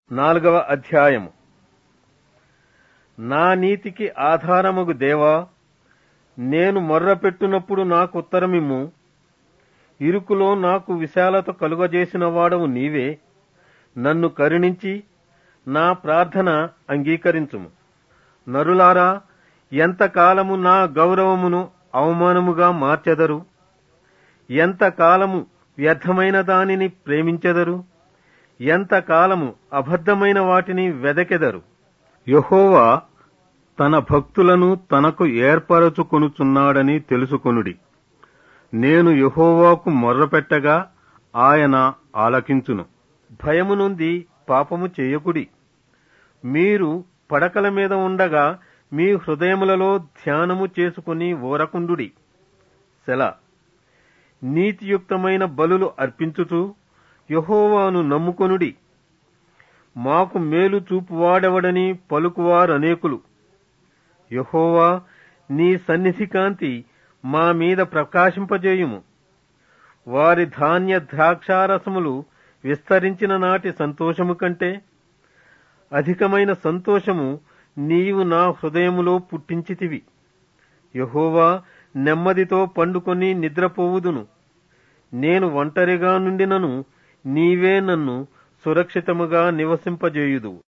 నాలుగవ అధ్యాయము నా నీతికి ఆధారమగు దేవా నేను మొర్రపెట్టునప్పుడు నాకు ఉత్తరమిమ్ము ఇరుకులో నాకు విశాలత కలుగజేసిన వాడవు నీవే నన్ను కరుణించి నా ప్రార్థన అంగీకరించుము నరులారా ఎంతకాలము నా గౌరవమును అవమానముగా మార్చెదరు ఎంతకాలము వ్యర్థమైన దానిని ప్రేమించెదరు ఎంతకాలము అబద్ధమైన వాటిని వెదకెదరు యహోవా తన భక్తులను తనకు ఏర్పరచుకొనుచున్నాడని తెలుసుకొనుడి నేను యహోవాకు మొర్రపెట్టగా ఆయన ఆలకించును భయము నుండి పాపము చేయకుడి మీరు పడకల మీద ఉండగా మీ హృదయములలో ధ్యానము చేసుకుని ఓరకుండుడి సెల నీతియుక్తమైన బలులు అర్పించుచు యహోవాను నమ్ముకొనుడి మాకు మేలు చూపువాడెవడని పలుకువారనేకులు యహోవా నీ సన్నిధి కాంతి మా మీద ప్రకాశింపజేయుము వారి ధాన్య ద్రాక్షారసములు విస్తరించిన నాటి సంతోషము కంటే అధికమైన సంతోషము నీవు నా హృదయములో పుట్టించితివి యహోవా నెమ్మదితో పండుకొని నిద్రపోవుదును నేను ఒంటరిగా నుండినను నీవే నన్ను సురక్షితముగా నివసింపజేయుదువు